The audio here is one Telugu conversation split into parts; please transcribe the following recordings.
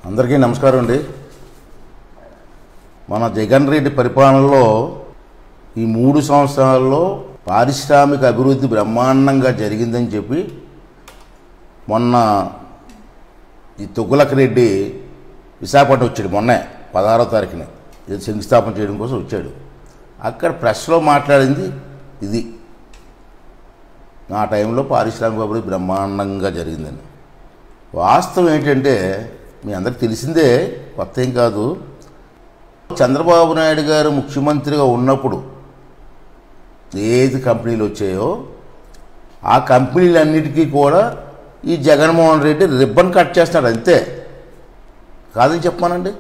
అందరికీ నమస్కారం అండి మన జగన్ రెడ్డి పరిపాలనలో ఈ మూడు సంవత్సరాల్లో పారిశ్రామిక అభివృద్ధి బ్రహ్మాండంగా జరిగిందని చెప్పి మొన్న ఈ తుగ్లక్ రెడ్డి విశాఖపట్నం వచ్చాడు మొన్నే పదహారో తారీఖున ఇది శంకుస్థాపన చేయడం కోసం వచ్చాడు అక్కడ ప్రెస్లో మాట్లాడింది ఇది నా టైంలో పారిశ్రామిక అభివృద్ధి బ్రహ్మాండంగా జరిగిందని వాస్తవం ఏంటంటే మీ అందరికి తెలిసిందే కొత్త ఏం కాదు చంద్రబాబు నాయుడు గారు ముఖ్యమంత్రిగా ఉన్నప్పుడు ఏది కంపెనీలు వచ్చాయో ఆ కంపెనీలన్నిటికీ కూడా ఈ జగన్మోహన్ రెడ్డి రిబ్బన్ కట్ చేస్తాడు అంతే కాదని చెప్పమానండి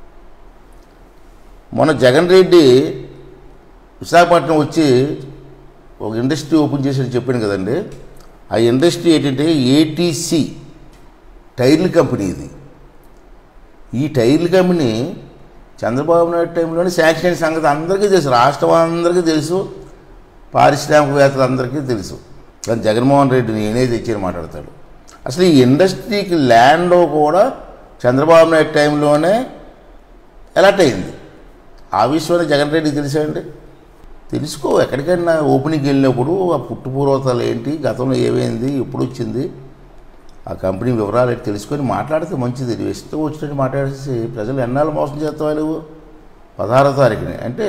మొన్న జగన్ రెడ్డి విశాఖపట్నం వచ్చి ఒక ఇండస్ట్రీ ఓపెన్ చేసి చెప్పాను కదండి ఆ ఇండస్ట్రీ ఏంటంటే ఏటీసీ టైర్ల కంపెనీ ఇది ఈ టైర్ల కంపెనీ చంద్రబాబు నాయుడు టైంలోనే శాంక్షన్ అయిన సంగతి అందరికీ తెలుసు రాష్ట్రం అందరికీ తెలుసు పారిశ్రామికవేత్తలందరికీ తెలుసు కానీ జగన్మోహన్ రెడ్డి నేనే తెచ్చి మాట్లాడతాడు అసలు ఈ ఇండస్ట్రీకి ల్యాండ్ కూడా చంద్రబాబు నాయుడు టైంలోనే ఎలర్ట్ అయింది ఆ విషయమే జగన్ రెడ్డికి తెలిసాయండి తెలుసుకో ఎక్కడికైనా ఓపెనింగ్కి వెళ్ళినప్పుడు ఆ పుట్టుపూర్వతలు ఏంటి గతంలో ఏమైంది ఎప్పుడు వచ్చింది ఆ కంపెనీ వివరాలు ఏంటి తెలుసుకొని మాట్లాడితే మంచిది నువ్వు ఇష్టం వచ్చినట్టు మాట్లాడేసి ప్రజలు ఎన్నాళ్ళు మోసం చేస్తావా నువ్వు పదహారో తారీఖుని అంటే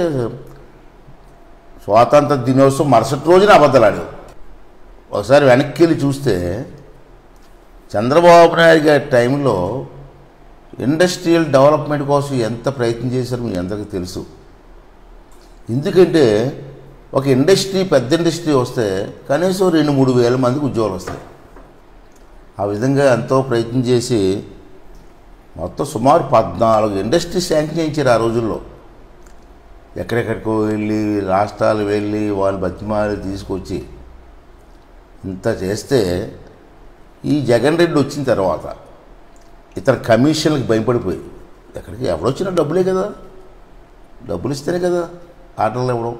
స్వాతంత్ర దినోత్సవం మరుసటి రోజున అబద్ధాలు ఆడావు ఒకసారి వెనక్కి వెళ్ళి చూస్తే చంద్రబాబు నాయుడు గారి టైంలో ఇండస్ట్రియల్ డెవలప్మెంట్ కోసం ఎంత ప్రయత్నం చేశారో మీ అందరికీ తెలుసు ఎందుకంటే ఒక ఇండస్ట్రీ పెద్ద ఇండస్ట్రీ వస్తే కనీసం రెండు మూడు వేల మందికి ఉద్యోగాలు వస్తాయి ఆ విధంగా ఎంతో ప్రయత్నం చేసి మొత్తం సుమారు పద్నాలుగు ఇండస్ట్రీ శాంక్షన్ చేయించారు ఆ రోజుల్లో ఎక్కడెక్కడికో వెళ్ళి రాష్ట్రాలు వెళ్ళి వాళ్ళు బతిమాలి తీసుకొచ్చి ఇంత చేస్తే ఈ జగన్ రెడ్డి వచ్చిన తర్వాత ఇతర కమిషన్లకు భయపడిపోయి ఎక్కడికి ఎవడొచ్చినా డబ్బులే కదా డబ్బులు ఇస్తేనే కదా ఆటలు ఇవ్వడం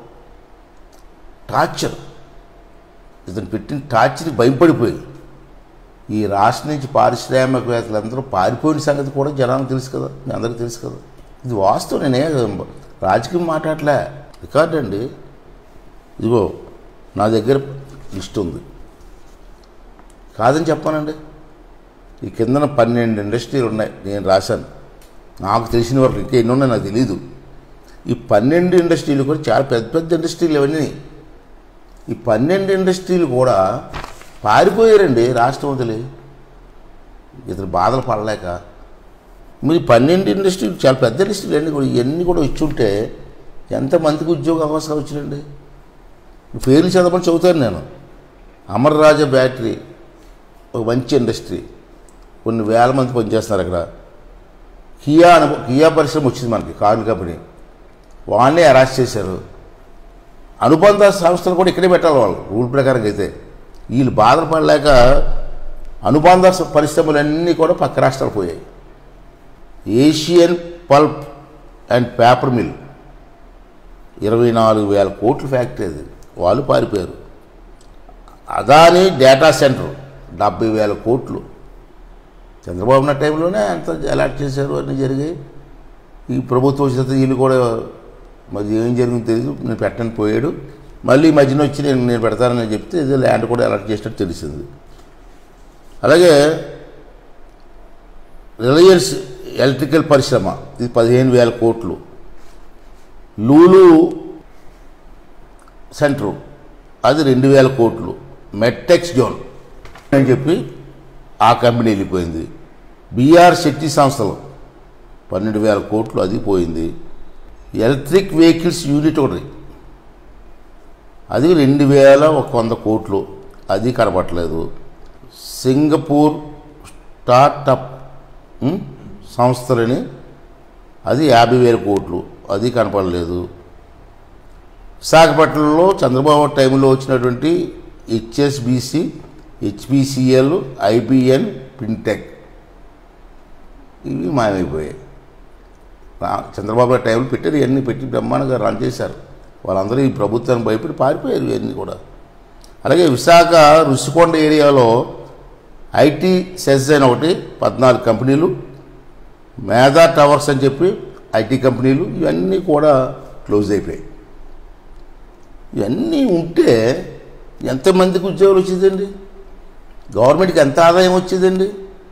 టార్చర్ ఇతను పెట్టిన టార్చర్కి భయపడిపోయి ఈ రాష్ట్రం నుంచి పారిశ్రామికవేత్తలందరూ పారిపోయిన సంగతి కూడా జనానికి తెలుసు కదా మీ అందరికీ తెలుసు కదా ఇది వాస్తవం నేనే రాజకీయం మాట్లాడలే రికార్డ్ అండి ఇదిగో నా దగ్గర లిస్ట్ ఉంది కాదని చెప్పానండి ఈ కిందన పన్నెండు ఇండస్ట్రీలు ఉన్నాయి నేను రాశాను నాకు తెలిసిన వరకు ఇంకా ఎన్ని ఉన్నాయి నాకు తెలియదు ఈ పన్నెండు ఇండస్ట్రీలు కూడా చాలా పెద్ద పెద్ద ఇండస్ట్రీలు ఇవన్నీ ఈ పన్నెండు ఇండస్ట్రీలు కూడా పారిపోయారండి రాష్ట్రం వదిలి ఇతను బాధలు పడలేక మీరు పన్నెండు ఇండస్ట్రీలు చాలా పెద్ద ఇండస్ట్రీలు అన్నీ కూడా ఇవన్నీ కూడా ఇచ్చుంటే ఎంతమందికి ఉద్యోగ అవకాశాలు వచ్చినండి పేర్లు చదవమని చదువుతాను నేను అమర్రాజా బ్యాటరీ ఒక మంచి ఇండస్ట్రీ కొన్ని వేల మంది పనిచేస్తున్నారు అక్కడ కియా అను కియా పరిశ్రమ వచ్చింది మనకి కారు కంపెనీ వాళ్ళనే అరెస్ట్ చేశారు అనుబంధ సంస్థలు కూడా ఇక్కడే పెట్టాలి వాళ్ళు రూల్ ప్రకారం అయితే వీళ్ళు బాధలు పడలేక అనుబంధ పరిశ్రమలన్నీ కూడా పక్క రాష్ట్రాలు పోయాయి Asian pulp and paper mill ఇరవై నాలుగు వేల కోట్ల ఫ్యాక్టరీ అది వాళ్ళు పారిపోయారు అదాని డేటా సెంటర్ డెబ్బై వేల కోట్లు చంద్రబాబు నాయుడు టైంలోనే అంత అలాట్ చేశారు అన్నీ జరిగాయి ఈ ప్రభుత్వం వచ్చిన తర్వాత వీళ్ళు కూడా మరి ఏం జరిగిందో తెలియదు నేను పెట్టని పోయాడు మళ్ళీ ఈ మధ్యన వచ్చి నేను నేను పెడతానని చెప్తే ఇది ల్యాండ్ కూడా అలాట్ చేసినట్టు తెలిసింది అలాగే రిలయన్స్ ఎలక్ట్రికల్ పరిశ్రమ ఇది పదిహేను వేల కోట్లు లూలు సెంటరు అది రెండు వేల కోట్లు మెట్టెక్స్ జోన్ అని చెప్పి ఆ కంపెనీ వెళ్ళిపోయింది బీఆర్ శెట్టి సంస్థలు పన్నెండు వేల కోట్లు అది పోయింది ఎలక్ట్రిక్ వెహికల్స్ యూనిట్ ఒకటి అది రెండు వేల ఒక వంద కోట్లు అది కనపట్లేదు సింగపూర్ స్టార్టప్ ఉమ్, సంస్థలని అది యాభై వేల కోట్లు అది కనపడలేదు విశాఖపట్నంలో చంద్రబాబు టైంలో వచ్చినటువంటి హెచ్ఎస్బిసి హెచ్బిసిఎల్ ఐబిఎన్ ఫిన్టెక్ ఇవి మాయమైపోయాయి రా- చంద్రబాబు నాయుడు టైంలో పెట్టారు ఇవన్నీ పెట్టి బ్రహ్మాండంగా రన్ చేశారు వాళ్ళందరూ ఈ ప్రభుత్వాన్ని భయపడి పారిపోయారు ఇవన్నీ కూడా అలాగే విశాఖ రుషికొండ ఏరియాలో ఐటీ సెజ్ అని ఒకటి పద్నాలుగు కంపెనీలు మేధా టవర్స్ అని చెప్పి ఐటీ కంపెనీలు ఇవన్నీ కూడా క్లోజ్ అయిపోయాయి ఇవన్నీ ఉంటే ఎంతమందికి ఉద్యోగాలు వచ్చేదండి గవర్నమెంట్కి ఎంత ఆదాయం వచ్చేదండి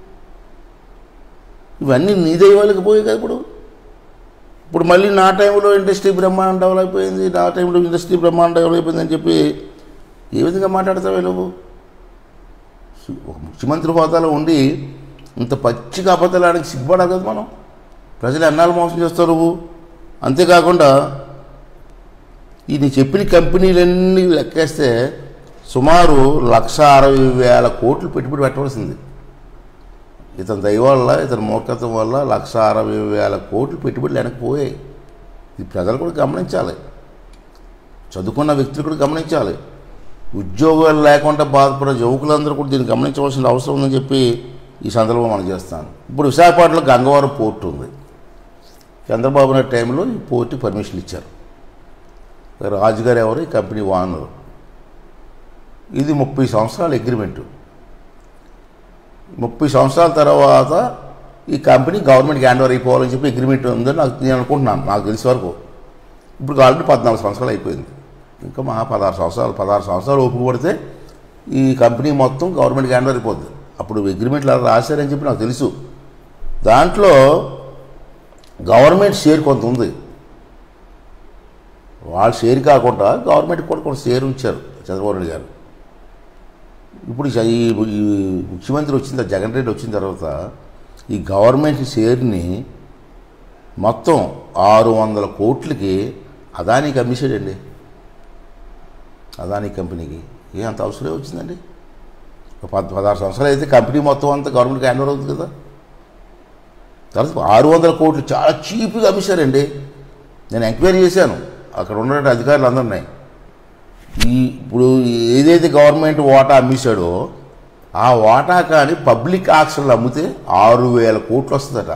ఇవన్నీ నీ దైవాలకు పోయాయి కదా ఇప్పుడు ఇప్పుడు మళ్ళీ నా టైంలో ఇండస్ట్రీ బ్రహ్మాండం డెవలప్ అయింది నా టైంలో ఇండస్ట్రీ బ్రహ్మాండం డెవలప్ అయింది అని చెప్పి ఏ విధంగా మాట్లాడతావే నువ్వు ఒక ముఖ్యమంత్రి హోదాలో ఉండి ఇంత పచ్చిగా అబద్ధాలానికి సిగ్గుపడాలి కదా మనం ప్రజలు ఎన్నాళ్ళు మోసం చేస్తారు నువ్వు అంతేకాకుండా ఈ నీ చెప్పిన కంపెనీలన్నీ లెక్కేస్తే సుమారు లక్ష అరవై వేల కోట్లు పెట్టుబడి పెట్టవలసింది ఇతని దయ వల్ల ఇతని మూర్ఖత్వం వల్ల లక్ష అరవై వేల కోట్లు పెట్టుబడులు వెనక్కి పోయాయి ఇది ప్రజలు కూడా గమనించాలి చదువుకున్న వ్యక్తులు కూడా గమనించాలి ఉద్యోగాలు లేకుండా బాధపడే యువకులందరూ కూడా దీన్ని గమనించవలసిన అవసరం ఉందని చెప్పి ఈ సందర్భంలో మనం చేస్తాను ఇప్పుడు విశాఖపట్నంలో గంగవరం పోర్టు ఉంది చంద్రబాబు నాయుడు టైంలో ఈ పోర్టుకి పర్మిషన్ ఇచ్చారు రాజుగారు ఎవరు ఈ కంపెనీ ఓనరు ఇది ముప్పై సంవత్సరాల అగ్రిమెంటు ముప్పై సంవత్సరాల తర్వాత ఈ కంపెనీ గవర్నమెంట్కి హ్యాండ్ ఓవర్ అయిపోవాలని చెప్పి అగ్రిమెంట్ ఉందని నాకు నేను అనుకుంటున్నాను నాకు తెలిసే వరకు ఇప్పుడు ఆల్రెడీ పద్నాలుగు సంవత్సరాలు అయిపోయింది ఇంకా మా పదహారు సంవత్సరాలు పదహారు సంవత్సరాలు ఓపిక పడితే ఈ కంపెనీ మొత్తం గవర్నమెంట్కి హ్యాండ్ ఓవర్ అయిపోద్ది అప్పుడు అగ్రిమెంట్లు అలా రాశారని చెప్పి నాకు తెలుసు దాంట్లో గవర్నమెంట్ షేర్ కొంత ఉంది వాళ్ళ షేర్ కాకుండా గవర్నమెంట్కి కూడా కొంత షేర్ ఉంచారు చంద్రబాబు నాయుడు గారు ఇప్పుడు ఈ ఈ ముఖ్యమంత్రి వచ్చిన తర్వాత జగన్ రెడ్డి వచ్చిన తర్వాత ఈ గవర్నమెంట్ షేర్ని మొత్తం ఆరు వందల కోట్లకి అదానికి అమ్మేసాడండి అదానీ కంపెనీకి ఏ అంత అవసరమే వచ్చిందండి ఒక పద్ పదహారు సంవత్సరాలు అయితే కంపెనీ మొత్తం అంతా గవర్నమెంట్కి హ్యాండ్ ఓవర్ అవుతుంది కదా తర్వాత ఆరు వందల కోట్లు చాలా చీప్గా అమ్మేశారండి నేను ఎంక్వైరీ చేశాను అక్కడ ఉన్న అధికారులు అందరినీ ఈ ఇప్పుడు ఏదైతే గవర్నమెంట్ వాటా అమ్మేశాడో ఆ వాటా కానీ పబ్లిక్ ఆక్షన్లు అమ్మితే ఆరు వేల కోట్లు వస్తుందట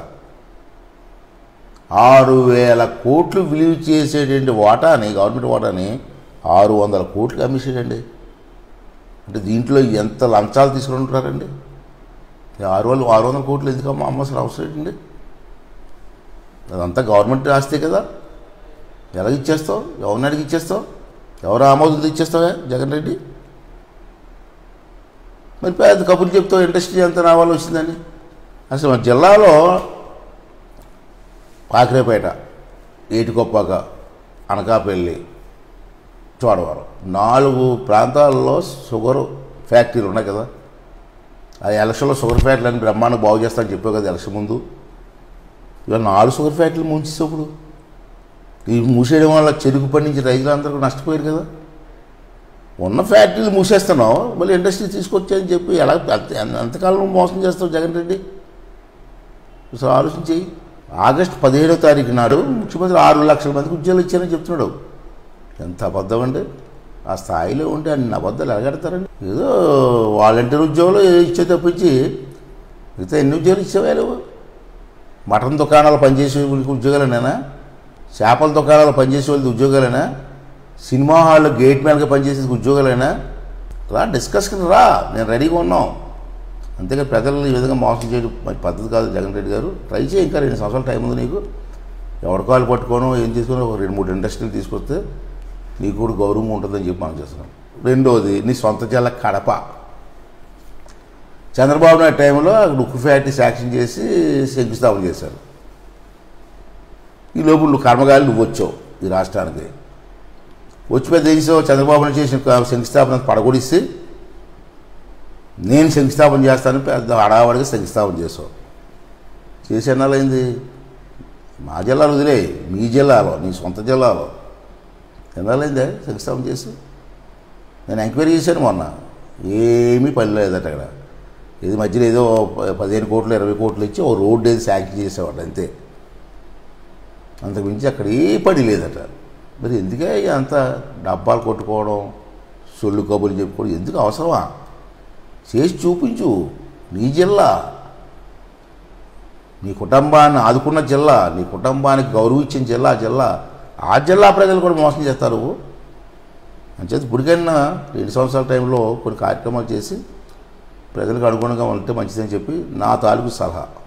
ఆరు వేల కోట్లు విలువ చేసేటువంటి వాటాని గవర్నమెంట్ వాటాని ఆరు వందల కోట్లకి అమ్మేసాడండి అంటే దీంట్లో ఎంత లంచాలు తీసుకుని ఉంటారండి ఈ ఆరు వందలు ఆరు వందల కోట్లు ఎందుకు అమ్మ అమ్మసలు అవసరం ఏంటండి అదంతా గవర్నమెంట్ ఆస్తే కదా ఎలా ఇచ్చేస్తావు ఎవరిని అడిగి ఇచ్చేస్తావు ఎవరు ఆమోదం ఇచ్చేస్తావా జగన్ రెడ్డి మరి పెద్ద కబుర్లు చెప్తావు ఇండస్ట్రీ అంత నా వల్ల వచ్చిందని అసలు మన జిల్లాలో పాకిరేపేట ఏటికొప్పాక అనకాపల్లి చోడవరం నాలుగు ప్రాంతాల్లో షుగర్ ఫ్యాక్టరీలు ఉన్నాయి కదా ఆ ఎలక్షన్లో షుగర్ ఫ్యాక్టరీలు అని బ్రహ్మాండం బాగు చేస్తానని చెప్పావు కదా ఎలక్షన్ ముందు ఇవాళ నాలుగు షుగర్ ఫ్యాక్టరీలు ముంచేసావు ఇప్పుడు ఈ మూసేయడం వల్ల చెరుకు పండించి రైతులందరూ నష్టపోయారు కదా ఉన్న ఫ్యాక్టరీలు మూసేస్తున్నావు మళ్ళీ ఇండస్ట్రీ తీసుకొచ్చాయని చెప్పి ఎలా ఎంత- ఎంతకాలం మోసం చేస్తావు జగన్ రెడ్డి అసలు ఆలోచించి ఆగస్టు పదిహేడో తారీఖు నాడు ముఖ్యమంత్రి ఆరు లక్షల మందికి ఉద్యోగాలు ఇచ్చారని చెప్తున్నాడు ఎంత అబద్ధం అండి ఆ స్థాయిలో ఉంటే అన్ని అబద్ధాలు ఎలగడతారండి ఏదో వాలంటీర్ ఉద్యోగాలు ఏదో ఇచ్చే తప్పించి మిగతా ఎన్ని ఉద్యోగాలు ఇచ్చేవా నువ్వు మటన్ దుకాణాలు పనిచేసే వాళ్ళకి ఉద్యోగాలేనా చేపల దుకాణాలు పనిచేసే వాళ్ళకి ఉద్యోగాలేనా సినిమా హాల్లో గేట్ మ్యాన్గా పనిచేసే ఉద్యోగాలేనా రా డిస్కస్కి రా నేను రెడీగా ఉన్నాం అంతేగా ప్రజలను ఈ విధంగా మోసం చేయడం మరి పద్ధతి కాదు జగన్ రెడ్డి గారు ట్రై చేయి ఇంకా రెండు సంవత్సరాల టైం ఉంది నీకు ఎవరి కాలు పట్టుకోను ఏం చేసుకోను ఒక రెండు మూడు ఇండస్ట్రీలు తీసుకొస్తే నీకు కూడా గౌరవం ఉంటుందని చెప్పి మనం చేస్తున్నాం రెండోది నీ సొంత జిల్లా కడప చంద్రబాబు నాయుడు టైంలో అక్కడ ఉక్కు ఫ్యాక్టరీ శాంక్షన్ చేసి శంకుస్థాపన చేశారు ఈ లోపు నువ్వు కర్మగాలి నువ్వు వచ్చావు ఈ రాష్ట్రానికి వచ్చి పెద్ద ఏం చేసావు చంద్రబాబు నాయుడు చేసిన శంకుస్థాపన పడగొడిస్తే నేను శంకుస్థాపన చేస్తాను పెద్ద హడావడిగా శంకుస్థాపన చేసావు చేసి ఎన్నాళ్ళైంది మా జిల్లాలో వదిలే మీ జిల్లాలో నీ సొంత జిల్లాలో ఎన్నాళ్ళైందే శంకుస్థాపన చేసి నేను ఎంక్వైరీ చేశాను మొన్న ఏమీ పని లేదట అక్కడ ఇది మధ్యలో ఏదో ప- పదిహేను కోట్లు ఇరవై కోట్లు ఇచ్చి ఓ రోడ్డు ఏది శాంక్షన్ చేసేవాడు అంతే అంతకు మించి అక్కడ ఏ పని లేదట మరి ఎందుకే అంత డబ్బాలు కొట్టుకోవడం సొల్లు కబుర్లు చెప్పుకోవడం ఎందుకు అవసరమా చేసి చూపించు నీ జిల్లా నీ కుటుంబాన్ని ఆదుకున్న జిల్లా నీ కుటుంబానికి గౌరవం ఇచ్చిన జిల్లా జిల్లా ఆ జిల్లా ప్రజలు కూడా మోసం చేస్తారు అంచేది ఇప్పటికైనా రెండు సంవత్సరాల టైంలో కొన్ని కార్యక్రమాలు చేసి ప్రజలకు అనుగుణంగా ఉంటే మంచిదని చెప్పి నా తాలూకు సలహా